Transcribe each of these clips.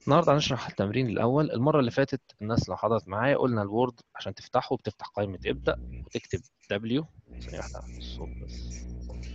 النهارده هنشرح التمرين الاول المره اللي فاتت الناس لو حضرت معايا قلنا الوورد عشان تفتحه بتفتح قائمه ابدا وتكتب دبليو ثانيه واحده على الصوت بس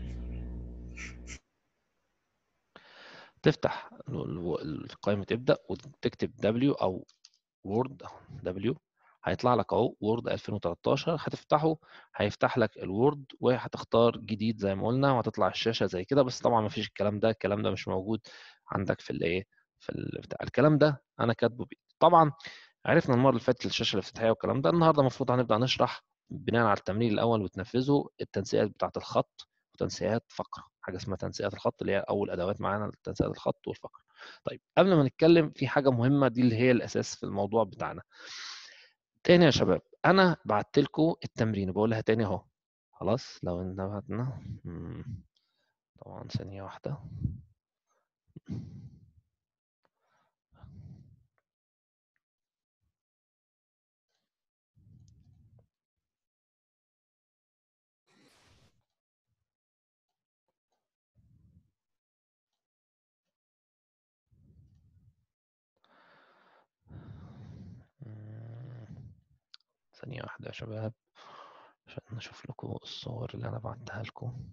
تفتح قائمه ابدا وتكتب دبليو او وورد دبليو هيطلع لك اهو وورد 2013 هتفتحه هيفتح لك الوورد وهتختار جديد زي ما قلنا وهتطلع الشاشه زي كده بس طبعا ما فيش الكلام ده الكلام ده مش موجود عندك في الايه في البتاع الكلام ده انا كاتبه بايدي طبعا عرفنا المره اللي فاتت الشاشه الافتتاحيه والكلام ده النهارده المفروض هنبدا نشرح بناء على التمرين الاول وتنفذه التنسيقات بتاعه الخط وتنسيقات فقره حاجه اسمها تنسيقات الخط اللي هي اول ادوات معانا تنسيقات الخط والفقره طيب قبل ما نتكلم في حاجه مهمه دي اللي هي الاساس في الموضوع بتاعنا تاني يا شباب انا بعت لكم التمرين بقولها تاني اهو خلاص لو انتبهنا طبعا ثانيه واحده ثانية واحدة يا شباب عشان نشوف لكم الصور اللي أنا بعتها لكم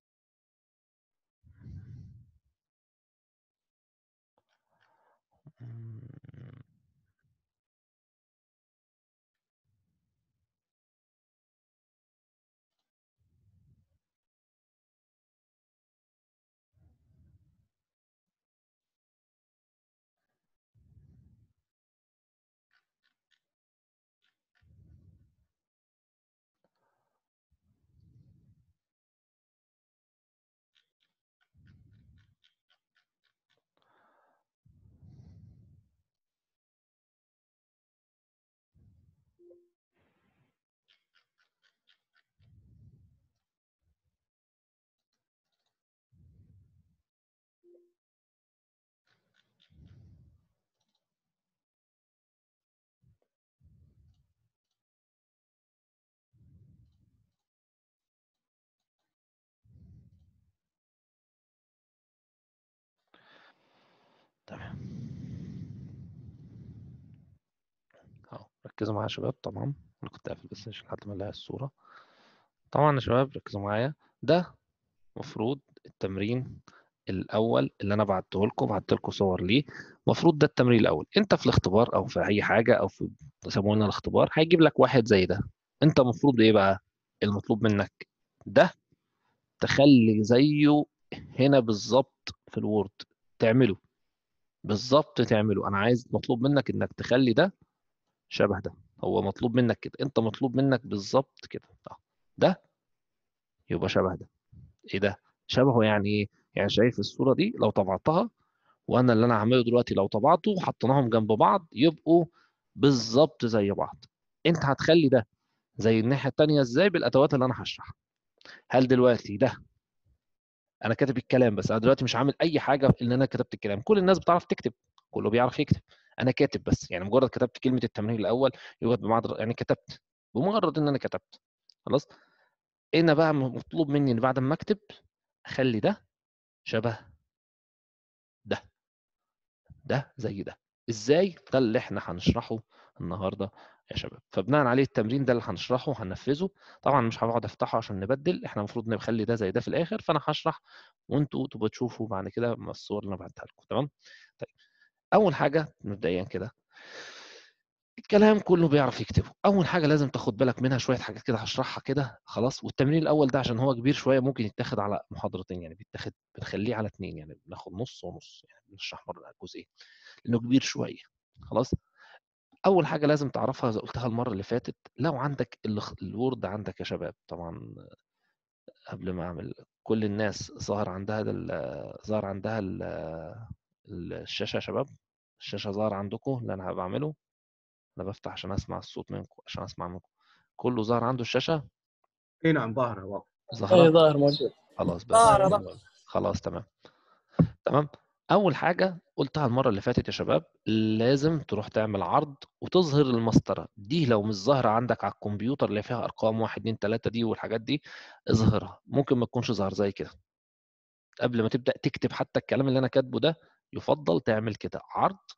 تمام اهو ركزوا معايا يا شباب طبعا انا كنت قافل بس عشان لحد ما الاقي الصوره طبعا يا شباب ركزوا معايا ده المفروض التمرين الاول اللي انا بعته لكم بعت لكم صور ليه المفروض ده التمرين الاول انت في الاختبار او في اي حاجه او في يسموه لنا الاختبار هيجيب لك واحد زي ده انت المفروض ايه بقى المطلوب منك ده تخلي زيه هنا بالظبط في الوورد تعمله بالظبط تعمله انا عايز مطلوب منك انك تخلي ده شبه ده هو مطلوب منك كده انت مطلوب منك بالظبط كده ده يبقى شبه ده ايه ده شبهه يعني ايه يعني شايف الصوره دي لو طبعتها وانا اللي انا هعمله دلوقتي لو طبعته وحطيناهم جنب بعض يبقوا بالظبط زي بعض انت هتخلي ده زي الناحيه الثانيه ازاي بالادوات اللي انا هشرحها هل دلوقتي ده انا كاتب الكلام بس انا دلوقتي مش عامل اي حاجه ان انا كتبت الكلام كل الناس بتعرف تكتب كله بيعرف يكتب انا كاتب بس يعني مجرد كتبت كلمه التمرين الاول يوجد بمعدل يعني كتبت بمجرد ان انا كتبت خلاص هنا بقى مطلوب مني ان بعد ما اكتب اخلي ده شبه ده ده زي ده ازاي ده اللي احنا هنشرحه النهارده يا شباب فبناء عليه التمرين ده اللي هنشرحه هننفذه طبعا مش هقعد افتحه عشان نبدل احنا المفروض نخلي ده زي ده في الاخر فانا هشرح وانتوا تبقوا تشوفوا بعد كده من الصور اللي انا بعتها لكم تمام طيب اول حاجه مبدئيا كده الكلام كله بيعرف يكتبه اول حاجه لازم تاخد بالك منها شويه حاجات كده هشرحها كده خلاص والتمرين الاول ده عشان هو كبير شويه ممكن يتاخد على محاضرتين يعني بيتاخد بنخليه على اثنين يعني بناخد نص ونص يعني بنشرح مره جزئين لانه كبير شويه خلاص اول حاجه لازم تعرفها زي قلتها المره اللي فاتت لو عندك الوورد عندك يا شباب طبعا قبل ما اعمل كل الناس ظهر عندها ظهر عندها الشاشه يا شباب الشاشه ظهر عندكم اللي انا بعمله انا بفتح عشان اسمع الصوت منكم عشان اسمع منكم كله ظهر عنده الشاشه اي نعم ظاهره واضح ظهر ظاهر موجود خلاص بس خلاص تمام تمام اول حاجه قلتها المره اللي فاتت يا شباب لازم تروح تعمل عرض وتظهر المسطره دي لو مش ظاهره عندك على الكمبيوتر اللي فيها ارقام 1 2 3 دي والحاجات دي اظهرها ممكن ما تكونش ظاهر زي كده قبل ما تبدا تكتب حتى الكلام اللي انا كاتبه ده يفضل تعمل كده عرض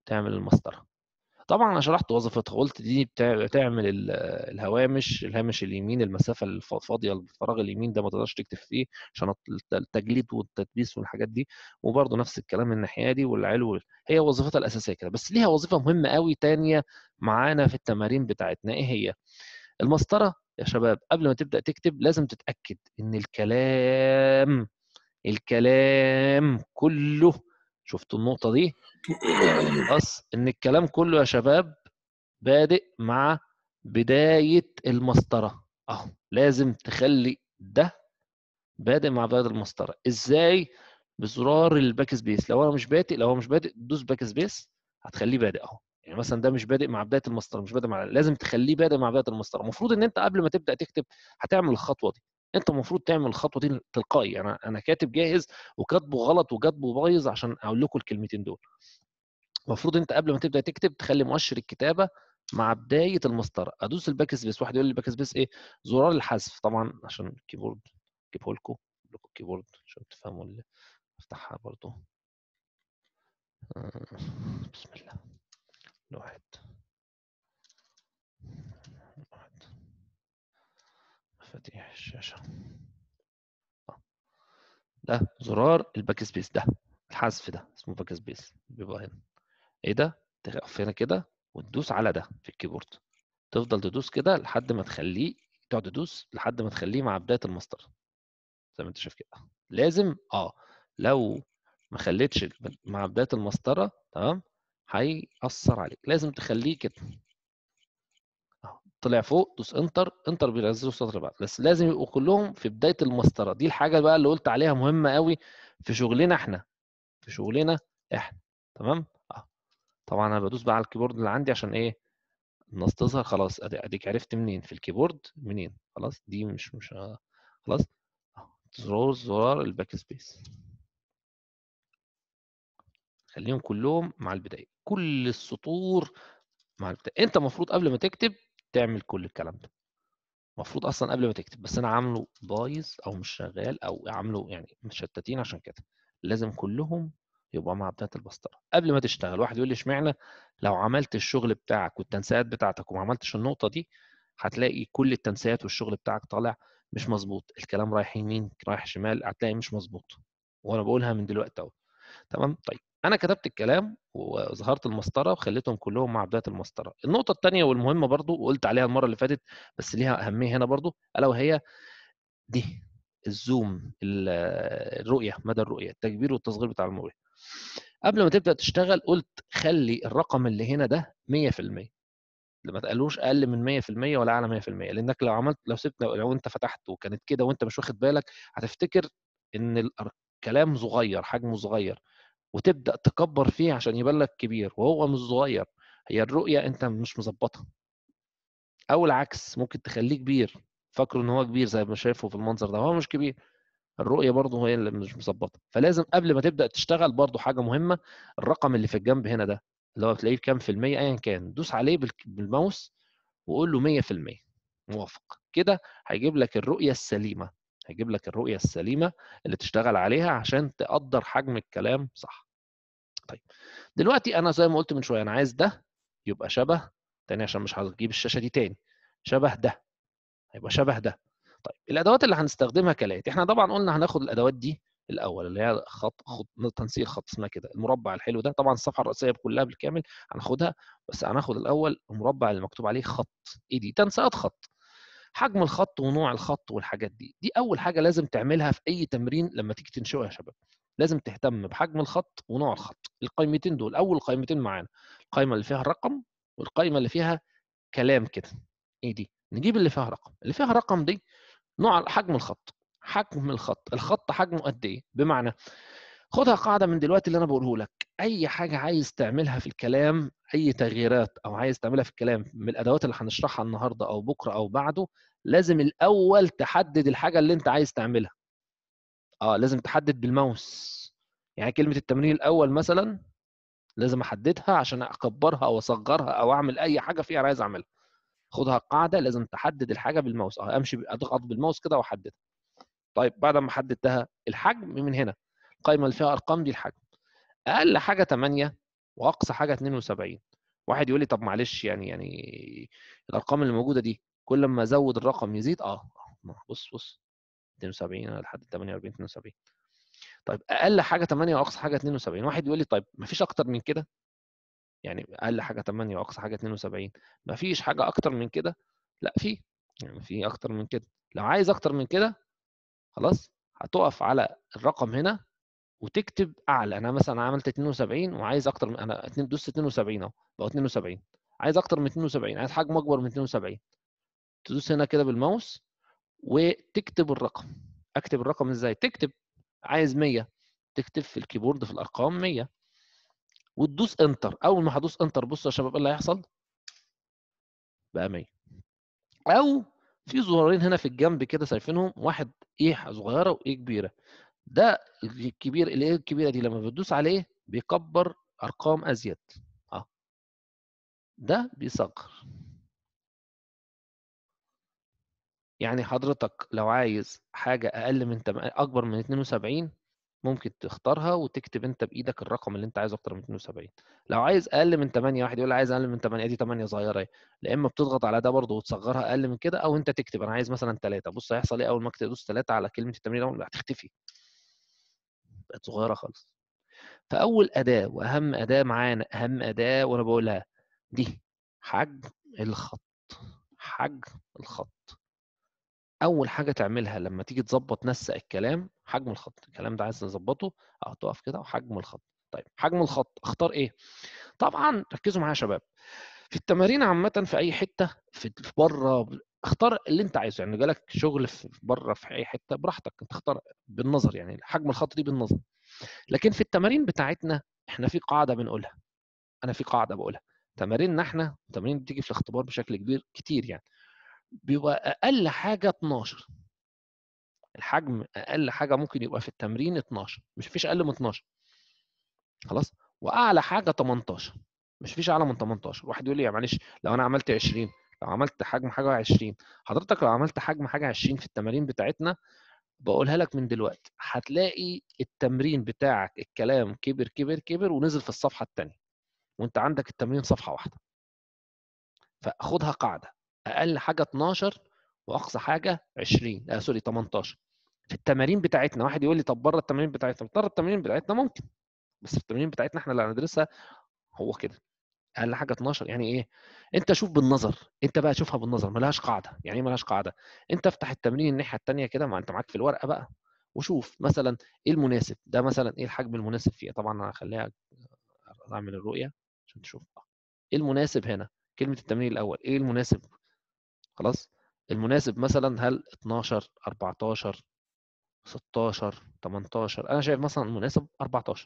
تعمل المسطره طبعا انا شرحت وظيفتها قلت دي بتع- بتعمل ال- الهوامش الهامش اليمين المسافه الفاضيه الفراغ اليمين ده ما تقدرش تكتب فيه عشان الت- التجليد والتدبيس والحاجات دي وبرضه نفس الكلام الناحيه دي والعلو هي وظيفتها الاساسيه كده بس ليها وظيفه مهمه قوي تانية معانا في التمارين بتاعتنا ايه هي المسطره يا شباب قبل ما تبدا تكتب لازم تتاكد ان الكلام الكلام كله شفتوا النقطه دي خلاص ان الكلام كله يا شباب بادئ مع بداية المسطرة اهو لازم تخلي ده بادئ مع بداية المسطرة ازاي بزرار الباك سبيس لو انا مش بادئ لو هو مش بادئ دوس باك سبيس هتخليه بادئ اهو يعني مثلا ده مش بادئ مع بدايه المسطره مش بادئ مع لازم تخليه بادئ مع بدايه المسطره المفروض ان انت قبل ما تبدا تكتب هتعمل الخطوه دي انت المفروض تعمل الخطوه دي تلقائي انا انا كاتب جاهز وكاتبه غلط وكاتبه بايظ عشان اقول لكم الكلمتين دول المفروض انت قبل ما تبدا تكتب تخلي مؤشر الكتابه مع بدايه المسطره ادوس الباك سبيس واحد يقول لي الباك سبيس ايه زرار الحذف طبعا عشان الكيبورد اجيبه لكم لكم الكيبورد عشان تفهموا اللي افتحها برضو آه، بسم الله واحد واحد مفاتيح الشاشه آه. ده زرار الباك سبيس ده الحذف ده اسمه باك سبيس بيبقى هنا ايه ده تقف هنا كده وتدوس على ده في الكيبورد تفضل تدوس كده لحد ما تخليه تقعد تدوس لحد ما تخليه مع بدايه المسطره زي ما انت شايف كده لازم اه لو ما خليتش مع بدايه المسطره تمام هيأثر عليك لازم تخليه كده اهو طلع فوق دوس انتر انتر بينزله السطر بعد بس لازم يبقوا كلهم في بدايه المسطره دي الحاجه بقى اللي قلت عليها مهمه قوي في شغلنا احنا في شغلنا احنا تمام اه طبعا انا بدوس بقى على الكيبورد اللي عندي عشان ايه النص تظهر خلاص ادي اديك عرفت منين في الكيبورد منين خلاص دي مش مش آه، خلاص أهو، زرار زرار الباك سبيس خليهم كلهم مع البدايه كل السطور مع البدايه انت المفروض قبل ما تكتب تعمل كل الكلام ده المفروض اصلا قبل ما تكتب بس انا عامله بايظ او مش شغال او عامله يعني مشتتين عشان كده لازم كلهم يبقى مع بدايه البسطره قبل ما تشتغل واحد يقول لي اشمعنى لو عملت الشغل بتاعك والتنسيقات بتاعتك وما عملتش النقطه دي هتلاقي كل التنسيقات والشغل بتاعك طالع مش مظبوط الكلام رايح يمين رايح شمال هتلاقي مش مظبوط وانا بقولها من دلوقتي اهو تمام طيب انا كتبت الكلام وظهرت المسطره وخليتهم كلهم مع بدايه المسطره النقطه الثانيه والمهمه برضو وقلت عليها المره اللي فاتت بس ليها اهميه هنا برضو الا وهي دي الزوم ال- الرؤيه مدى الرؤيه التكبير والتصغير بتاع المرئه قبل ما تبدا تشتغل قلت خلي الرقم اللي هنا ده 100% ما تقلوش اقل من 100% ولا اعلى 100% لانك لو عملت لو سبت لو انت فتحت وكانت كده وانت مش واخد بالك هتفتكر ان الكلام صغير حجمه صغير وتبدا تكبر فيه عشان يبان لك كبير وهو مش صغير هي الرؤيه انت مش مظبطها او العكس ممكن تخليه كبير فاكره ان هو كبير زي ما شايفه في المنظر ده هو مش كبير الرؤيه برضه هي اللي مش مظبطه فلازم قبل ما تبدا تشتغل برضه حاجه مهمه الرقم اللي في الجنب هنا ده اللي هو بتلاقيه بكام في المية ايا كان دوس عليه بالك- بالماوس وقول له 100% موافق كده هيجيب لك الرؤيه السليمه هيجيب لك الرؤيه السليمه اللي تشتغل عليها عشان تقدر حجم الكلام صح طيب دلوقتي انا زي ما قلت من شويه انا عايز ده يبقى شبه تاني عشان مش هجيب الشاشه دي تاني شبه ده هيبقى شبه ده طيب الادوات اللي هنستخدمها كالاتي احنا طبعا قلنا هناخد الادوات دي الاول اللي هي خط خط تنسيق خط اسمها كده المربع الحلو ده طبعا الصفحه الرئيسيه كلها بالكامل هناخدها بس هناخد الاول المربع اللي مكتوب عليه خط ايه دي تنسيقات خط حجم الخط ونوع الخط والحاجات دي دي اول حاجه لازم تعملها في اي تمرين لما تيجي تنشئه يا شباب لازم تهتم بحجم الخط ونوع الخط القائمتين دول اول قائمتين معانا القائمه اللي فيها الرقم والقائمه اللي فيها كلام كده ايه دي نجيب اللي فيها رقم اللي فيها رقم دي نوع حجم الخط حجم الخط الخط حجمه قد ايه بمعنى خدها قاعده من دلوقتي اللي انا بقوله لك اي حاجه عايز تعملها في الكلام اي تغييرات او عايز تعملها في الكلام من الادوات اللي هنشرحها النهارده او بكره او بعده لازم الاول تحدد الحاجه اللي انت عايز تعملها اه لازم تحدد بالماوس يعني كلمه التمرين الاول مثلا لازم احددها عشان اكبرها او اصغرها او اعمل اي حاجه فيها انا عايز اعملها خدها قاعده لازم تحدد الحاجه بالماوس اه امشي اضغط بالماوس كده واحددها طيب بعد ما حددتها الحجم من هنا القائمه اللي فيها ارقام دي الحجم اقل حاجه 8 واقصى حاجه 72 واحد يقول لي طب معلش يعني يعني الارقام اللي موجوده دي كل ما ازود الرقم يزيد اه بص بص 72 لحد 48 72 طيب اقل حاجه 8 واقصى حاجه 72 واحد يقول لي طيب ما فيش اكتر من كده يعني اقل حاجه 8 واقصى حاجه 72 ما فيش حاجه اكتر من كده لا في يعني في اكتر من كده لو عايز اكتر من كده خلاص هتقف على الرقم هنا وتكتب اعلى انا مثلا عملت 72 وعايز اكتر من انا دوست 72 اهو بقى 72 عايز اكتر من 72 عايز حجم اكبر من 72 تدوس هنا كده بالماوس وتكتب الرقم اكتب الرقم ازاي تكتب عايز 100 تكتب في الكيبورد في الارقام 100 وتدوس انتر اول ما هدوس انتر بصوا يا شباب ايه اللي هيحصل بقى 100 او في زرارين هنا في الجنب كده شايفينهم واحد ايه صغيره وايه كبيره ده الكبير الايه الكبيره دي لما بتدوس عليه بيكبر ارقام ازيد اه ده بيصغر يعني حضرتك لو عايز حاجه اقل من تم... اكبر من 72 ممكن تختارها وتكتب انت بايدك الرقم اللي انت عايزه اكتر من 72 لو عايز اقل من 8 واحد يقول عايز اقل من 8 دي 8 صغيره اهي لا اما بتضغط على ده برضه وتصغرها اقل من كده او انت تكتب انا عايز مثلا 3 بص هيحصل ايه اول ما تدوس 3 على كلمه التمرين اول هتختفي بقت صغيره خالص فاول اداه واهم اداه معانا اهم اداه وانا بقولها دي حجم الخط حجم الخط اول حاجه تعملها لما تيجي تظبط نسق الكلام حجم الخط الكلام ده عايز نظبطه اه تقف كده وحجم الخط طيب حجم الخط اختار ايه طبعا ركزوا معايا يا شباب في التمارين عامه في اي حته في بره اختار اللي انت عايزه يعني جالك شغل في بره في اي حته براحتك انت اختار بالنظر يعني حجم الخط دي بالنظر لكن في التمارين بتاعتنا احنا في قاعده بنقولها انا في قاعده بقولها تماريننا احنا التمارين بتيجي في الاختبار بشكل كبير كتير يعني بيبقى اقل حاجه 12 الحجم اقل حاجه ممكن يبقى في التمرين 12 مش فيش اقل من 12 خلاص واعلى حاجه 18 مش فيش اعلى من 18 واحد يقول لي يا معلش لو انا عملت 20 لو عملت حجم حاجه 20 حضرتك لو عملت حجم حاجه 20 في التمارين بتاعتنا بقولها لك من دلوقتي هتلاقي التمرين بتاعك الكلام كبر كبر كبر ونزل في الصفحه الثانيه وانت عندك التمرين صفحه واحده فخدها قاعده اقل حاجه 12 واقصى حاجه 20 آه سوري 18 في التمارين بتاعتنا واحد يقول لي طب بره التمارين بتاعتنا بره التمارين بتاعتنا ممكن بس في التمارين بتاعتنا احنا اللي هندرسها هو كده اقل حاجه 12 يعني ايه انت شوف بالنظر انت بقى شوفها بالنظر ملهاش قاعده يعني ايه ملهاش قاعده انت افتح التمرين الناحيه الثانيه كده ما انت معاك في الورقه بقى وشوف مثلا ايه المناسب ده مثلا ايه الحجم المناسب فيه طبعا انا هخليها اعمل الرؤيه عشان تشوف ايه المناسب هنا كلمه التمرين الاول ايه المناسب خلاص المناسب مثلا هل 12 14 16 18 انا شايف مثلا المناسب 14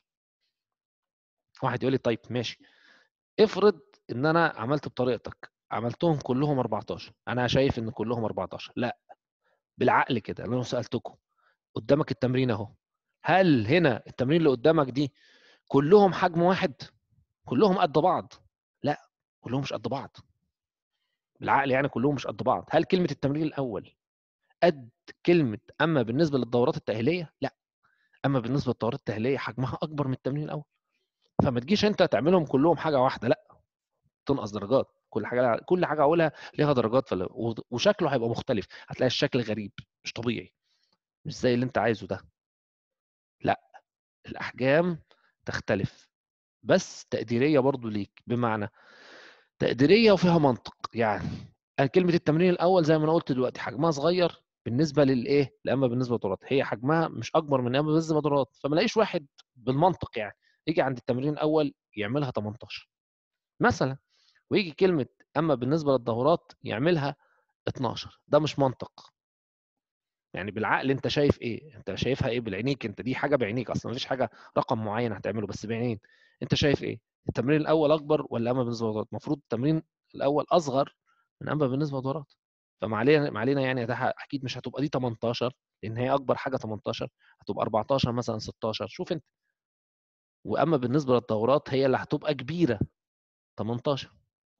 واحد يقول لي طيب ماشي افرض ان انا عملت بطريقتك عملتهم كلهم 14 انا شايف ان كلهم 14 لا بالعقل كده انا لو سالتكم قدامك التمرين اهو هل هنا التمرين اللي قدامك دي كلهم حجم واحد كلهم قد بعض لا كلهم مش قد بعض بالعقل يعني كلهم مش قد بعض هل كلمه التمرين الاول قد كلمه اما بالنسبه للدورات التاهيليه لا اما بالنسبه للدورات التاهيليه حجمها اكبر من التمرين الاول فما تجيش انت تعملهم كلهم حاجه واحده لا تنقص درجات كل حاجه كل حاجه اقولها ليها درجات فل... وشكله هيبقى مختلف هتلاقي الشكل غريب مش طبيعي مش زي اللي انت عايزه ده لا الاحجام تختلف بس تقديريه برضو ليك بمعنى تقديريه وفيها منطق يعني كلمه التمرين الاول زي ما انا قلت دلوقتي حجمها صغير بالنسبه للايه لاما بالنسبه للدورات هي حجمها مش اكبر من اما بالنسبه للدورات فما لاقيش واحد بالمنطق يعني يجي عند التمرين الاول يعملها 18 مثلا ويجي كلمه اما بالنسبه للدورات يعملها 12 ده مش منطق يعني بالعقل انت شايف ايه انت شايفها ايه بالعينيك انت دي حاجه بعينيك اصلا مفيش حاجه رقم معين هتعمله بس بعينين انت شايف ايه التمرين الاول اكبر ولا اما بالنسبه للدورات المفروض التمرين الاول اصغر من اما بالنسبه للدورات فما علينا ما علينا يعني ده اكيد مش هتبقى دي 18 لان هي اكبر حاجه 18 هتبقى 14 مثلا 16 شوف انت واما بالنسبه للدورات هي اللي هتبقى كبيره 18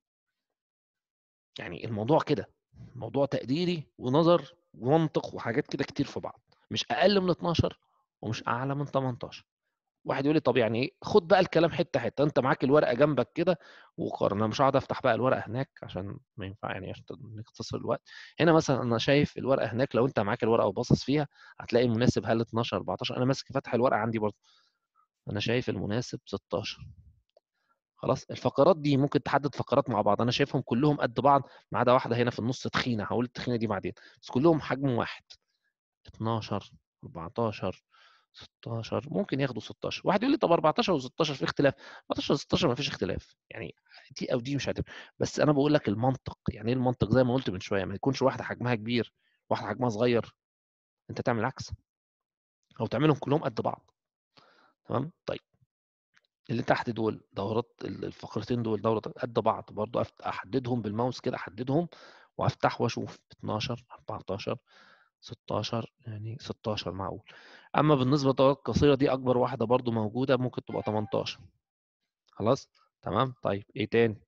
يعني الموضوع كده موضوع تقديري ونظر ومنطق وحاجات كده كتير في بعض مش اقل من 12 ومش اعلى من 18 واحد يقول لي طب يعني ايه خد بقى الكلام حته حته انت معاك الورقه جنبك كده وقارن انا مش هقعد افتح بقى الورقه هناك عشان ما ينفع يعني عشان نختصر الوقت هنا مثلا انا شايف الورقه هناك لو انت معاك الورقه وباصص فيها هتلاقي المناسب هل 12 14 انا ماسك فاتح الورقه عندي برضه انا شايف المناسب 16 خلاص الفقرات دي ممكن تحدد فقرات مع بعض انا شايفهم كلهم قد بعض ما عدا واحده هنا في النص تخينه هقول التخينه دي بعدين بس كلهم حجم واحد 12 14 16 ممكن ياخدوا 16 واحد يقول لي طب 14 و16 في اختلاف 14 و16 ما فيش اختلاف يعني دي او دي مش هتبقى بس انا بقول لك المنطق يعني ايه المنطق زي ما قلت من شويه ما يكونش واحده حجمها كبير واحده حجمها صغير انت تعمل العكس او تعملهم كلهم قد بعض تمام طيب اللي تحت دول دورات الفقرتين دول دورة قد بعض برضو احددهم بالماوس كده احددهم وافتح واشوف 12 14 16 يعني 16 معقول اما بالنسبه للدورات القصيره دي اكبر واحده برضو موجوده ممكن تبقى 18 خلاص تمام طيب ايه تاني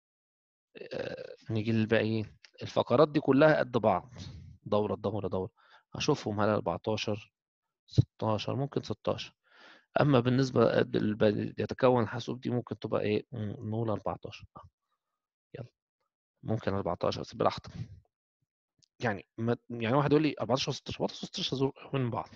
آه نيجي للباقيين الفقرات دي كلها قد بعض دوره دوره دوره اشوفهم هل 14 16 ممكن 16 اما بالنسبه يتكون الحاسوب دي ممكن تبقى ايه نقول 14 يلا ممكن 14 بس براحتك يعني ما يعني واحد يقول لي 14 و16 14 و16 من بعض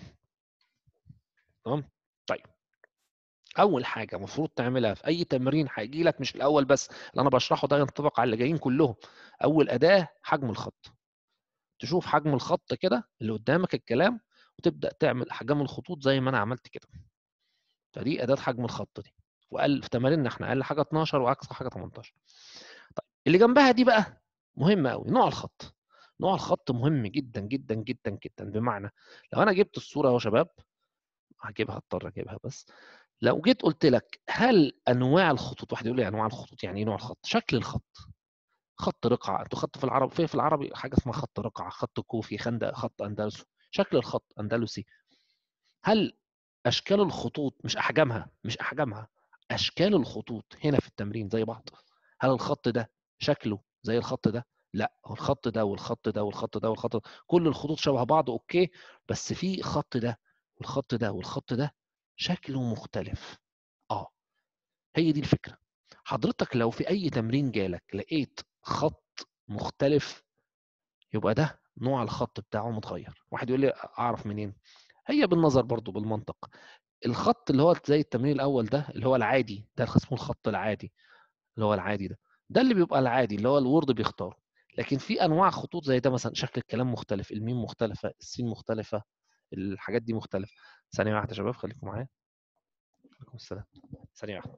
تمام طيب اول حاجه المفروض تعملها في اي تمرين هيجي لك مش الاول بس اللي انا بشرحه ده ينطبق على اللي جايين كلهم اول اداه حجم الخط تشوف حجم الخط كده اللي قدامك الكلام وتبدا تعمل احجام الخطوط زي ما انا عملت كده فدي اداه حجم الخط دي وقال في تماريننا احنا اقل حاجه 12 واقصى حاجه 18 طيب اللي جنبها دي بقى مهمه قوي نوع الخط نوع الخط مهم جدا جدا جدا جدا بمعنى لو انا جبت الصوره اهو يا شباب هجيبها اضطر اجيبها بس لو جيت قلت لك هل انواع الخطوط واحد يقول لي انواع الخطوط يعني ايه نوع الخط شكل الخط خط رقعه انتوا خط في العرب في في العربي حاجه اسمها خط رقعه خط كوفي خندق خط اندلسي شكل الخط اندلسي هل اشكال الخطوط مش احجامها مش احجامها اشكال الخطوط هنا في التمرين زي بعض هل الخط ده شكله زي الخط ده لا هو الخط ده والخط ده والخط ده والخط ده كل الخطوط شبه بعض اوكي بس في خط ده والخط ده والخط ده شكله مختلف اه هي دي الفكره حضرتك لو في اي تمرين جالك لقيت خط مختلف يبقى ده نوع الخط بتاعه متغير واحد يقول لي اعرف منين هي بالنظر برضو بالمنطق الخط اللي هو زي التمرين الاول ده اللي هو العادي ده اسمه الخط العادي اللي هو العادي ده ده اللي بيبقى العادي اللي هو الوورد بيختاره لكن في انواع خطوط زي ده مثلا شكل الكلام مختلف الميم مختلفه السين مختلفه الحاجات دي مختلفه ثانيه واحده يا شباب خليكم معايا عليكم السلام ثانيه واحده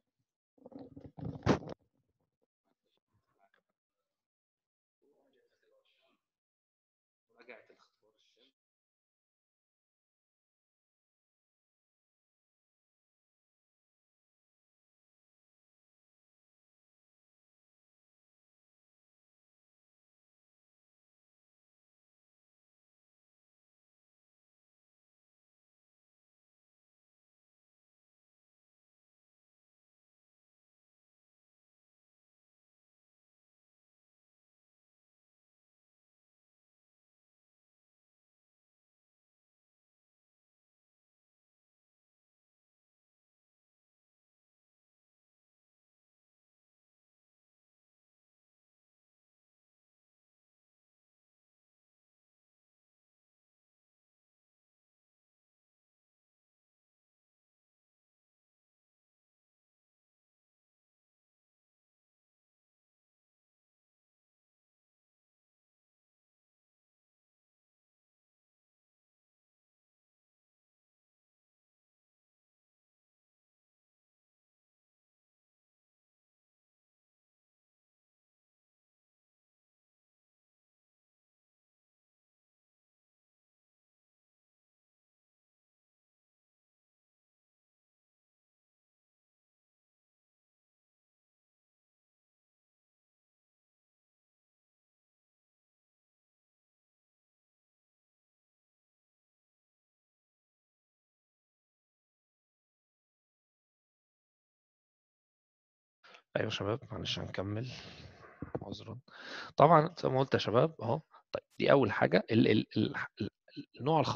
ايوه يا شباب معلش هنكمل عذرا طبعا زي ما قلت يا شباب اهو طيب دي اول حاجه ال ال ال نوع الخط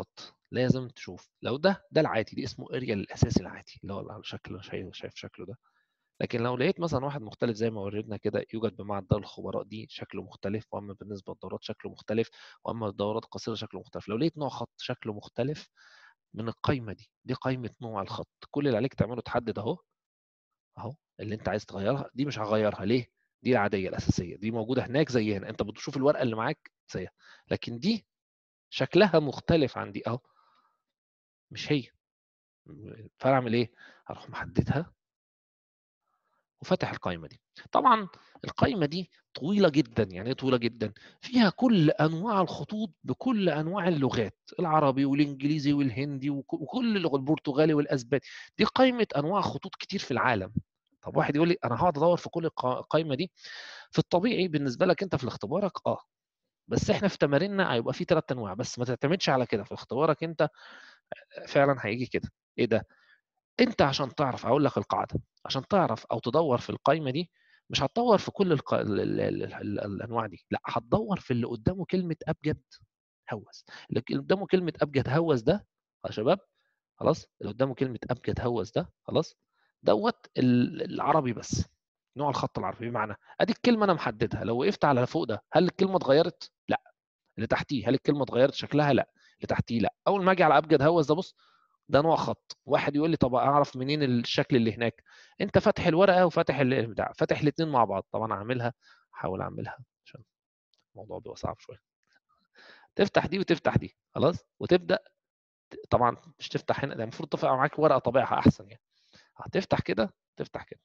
لازم تشوف لو ده ده العادي دي اسمه اريا الاساسي العادي اللي هو على شكل شايف شايف شكله ده لكن لو لقيت مثلا واحد مختلف زي ما ورينا كده يوجد بمعدل الخبراء دي شكله مختلف واما بالنسبه للدورات شكله مختلف واما الدورات القصيره شكله مختلف لو لقيت نوع خط شكله مختلف من القايمه دي دي قايمه نوع الخط كل اللي عليك تعمله تحدد اهو اهو اللي انت عايز تغيرها دي مش هغيرها ليه دي العاديه الاساسيه دي موجوده هناك زي هنا انت بتشوف الورقه اللي معاك زيها لكن دي شكلها مختلف عن دي اهو مش هي فاعمل ايه هروح محددها وفتح القائمه دي طبعا القائمه دي طويله جدا يعني ايه طويله جدا فيها كل انواع الخطوط بكل انواع اللغات العربي والانجليزي والهندي وكل اللغه البرتغالي والاسباني دي قائمه انواع خطوط كتير في العالم طب واحد يقول لي انا هقعد ادور في كل القائمه دي في الطبيعي بالنسبه لك انت في اختبارك اه بس احنا في تماريننا هيبقى في ثلاث انواع بس ما تعتمدش على كده في اختبارك انت فعلا هيجي كده ايه ده انت عشان تعرف اقول لك القاعده عشان تعرف او تدور في القائمه دي مش هتدور في كل الق... ال... ال... ال... ال... الانواع دي لا هتدور في اللي قدامه كلمه ابجد هوس اللي قدامه كلمه ابجد هوس ده يا شباب خلاص اللي قدامه كلمه ابجد هوس ده خلاص دوت العربي بس نوع الخط العربي بمعنى ادي الكلمه انا محددها لو وقفت على فوق ده هل الكلمه اتغيرت لا اللي تحتيه هل الكلمه اتغيرت شكلها لا اللي تحتيه لا اول ما اجي على ابجد هوس ده بص ده نوع خط واحد يقول لي طب اعرف منين الشكل اللي هناك انت فاتح الورقه وفاتح البتاع فاتح الاثنين مع بعض طبعا اعملها احاول اعملها عشان الموضوع بيبقى صعب شويه تفتح دي وتفتح دي خلاص وتبدا طبعا مش تفتح هنا ده المفروض تفتح معاك ورقه طبيعها احسن يعني هتفتح كده تفتح كده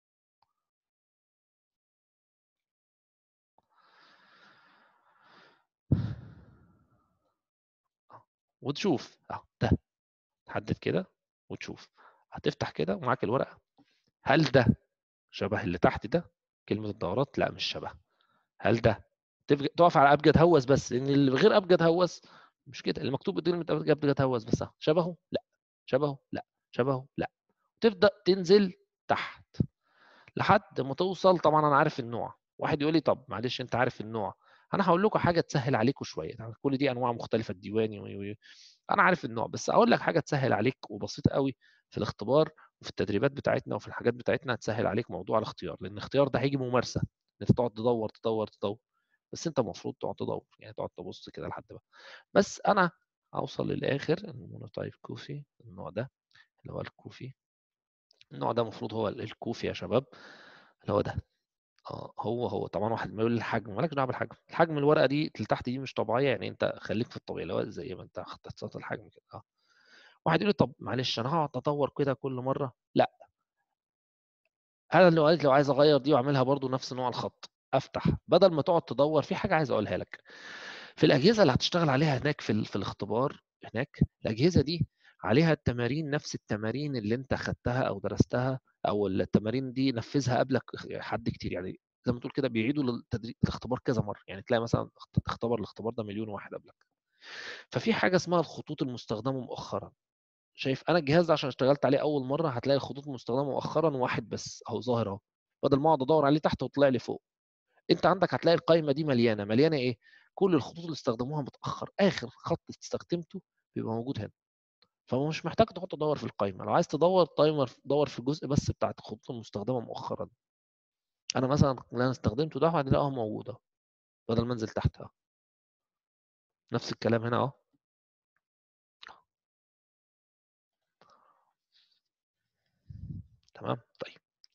وتشوف اهو ده تحدد كده وتشوف هتفتح كده ومعاك الورقه هل ده شبه اللي تحت ده كلمه الدورات لا مش شبه هل ده تقف على ابجد هوس بس لان اللي غير ابجد هوس مش كده اللي مكتوب كلمه ابجد هوس بس شبهه لا شبهه لا شبهه لا تبدا تنزل تحت لحد ما توصل طبعا انا عارف النوع واحد يقول لي طب معلش انت عارف النوع انا هقول لكم حاجه تسهل عليكم شويه كل دي انواع مختلفه الديواني و... انا عارف النوع بس اقول لك حاجه تسهل عليك وبسيطه قوي في الاختبار وفي التدريبات بتاعتنا وفي الحاجات بتاعتنا هتسهل عليك موضوع الاختيار لان الاختيار ده هيجي ممارسه انت تقعد تدور تدور تدور بس انت المفروض تقعد تدور يعني تقعد تبص كده لحد بقى بس انا اوصل للاخر المونوتايب كوفي النوع ده اللي هو الكوفي النوع ده المفروض هو الكوفي يا شباب اللي هو ده اه هو هو طبعا واحد ما يقول الحجم مالكش دعوه بالحجم الحجم الورقه دي اللي تحت دي مش طبيعيه يعني انت خليك في الطبيعي اللي هو زي ما انت اختصرت الحجم كده اه واحد يقول لي طب معلش انا هقعد ادور كده كل مره لا انا لو لو عايز اغير دي واعملها برضو نفس نوع الخط افتح بدل ما تقعد تدور في حاجه عايز اقولها لك في الاجهزه اللي هتشتغل عليها هناك في في الاختبار هناك الاجهزه دي عليها التمارين نفس التمارين اللي انت خدتها او درستها او التمارين دي نفذها قبلك حد كتير يعني زي ما تقول كده بيعيدوا التدريب الاختبار كذا مره يعني تلاقي مثلا اختبر الاختبار ده مليون واحد قبلك ففي حاجه اسمها الخطوط المستخدمه مؤخرا شايف انا الجهاز ده عشان اشتغلت عليه اول مره هتلاقي الخطوط المستخدمه مؤخرا واحد بس اهو ظاهر اهو بدل ما اقعد ادور عليه تحت وطلع لي فوق انت عندك هتلاقي القائمه دي مليانه مليانه ايه كل الخطوط اللي استخدموها متاخر اخر خط استخدمته بيبقى موجود هنا فمش محتاج تقعد تدور في القائمه لو عايز تدور تايمر دور في الجزء بس بتاعت الخطوط المستخدمه مؤخرا انا مثلا اللي انا استخدمته ده هتلاقيه موجود اهو بدل ما انزل تحت اهو نفس الكلام هنا اهو تمام طيب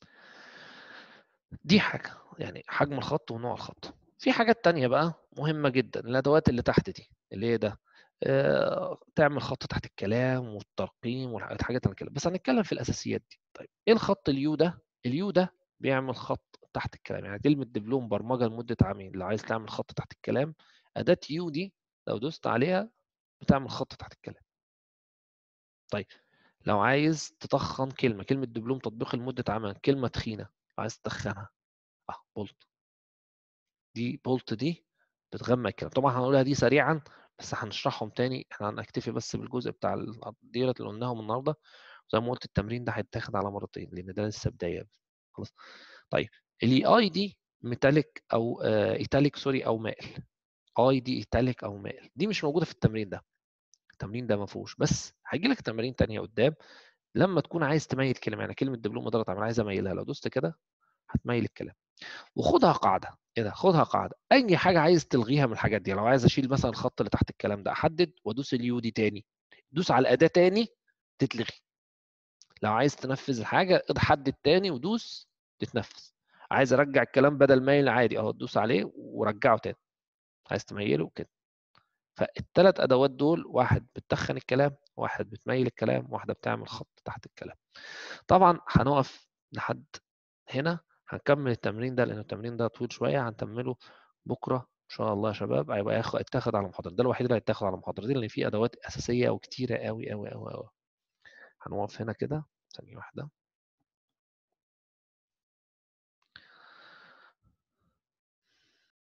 دي حاجه يعني حجم الخط ونوع الخط في حاجات تانية بقى مهمة جدا الأدوات اللي تحت دي اللي هي ده آه، تعمل خط تحت الكلام والترقيم والحاجات اللي كده بس هنتكلم في الأساسيات دي طيب إيه الخط اليو ده؟ اليو ده بيعمل خط تحت الكلام يعني كلمة دبلوم برمجة لمدة عامين لو عايز تعمل خط تحت الكلام أداة يو دي لو دوست عليها بتعمل خط تحت الكلام طيب لو عايز تتخن كلمة كلمة دبلوم تطبيق لمدة عامين كلمة تخينة عايز تتخنها اه بولت دي بولت دي بتغمق الكلام طبعا هنقولها دي سريعا بس هنشرحهم تاني احنا هنكتفي بس بالجزء بتاع الديرة اللي قلناهم النهارده زي ما قلت التمرين ده هيتاخد على مرتين لان ده لسه بدايه خلاص طيب الاي اي دي ميتاليك او ايتاليك سوري او مائل اي دي ايتاليك او مائل دي مش موجوده في التمرين ده التمرين ده ما فيهوش بس هييجي لك تمارين تانية قدام لما تكون عايز تميل كلمة يعني كلمة دبلوم إدارة أعمال عايز أميلها لو دوست كده هتميل الكلام وخدها قاعدة إيه ده خدها قاعدة أي حاجة عايز تلغيها من الحاجات دي لو عايز أشيل مثلا الخط اللي تحت الكلام ده أحدد وأدوس اليو دي تاني دوس على الأداة تاني تتلغي لو عايز تنفذ الحاجة حدد تاني ودوس تتنفذ عايز ارجع الكلام بدل مايل عادي اهو تدوس عليه ورجعه تاني عايز تميله كده فالثلاث ادوات دول واحد بتتخن الكلام واحد بتميل الكلام واحده بتعمل خط تحت الكلام طبعا هنقف لحد هنا هنكمل التمرين ده لان التمرين ده طويل شويه هنكمله بكره ان شاء الله يا شباب هيبقى ياخد يتاخد على محاضره ده الوحيد اللي هيتاخد على محاضرتين لان في ادوات اساسيه وكتيره قوي قوي قوي قوي هنقف هنا كده ثانيه واحده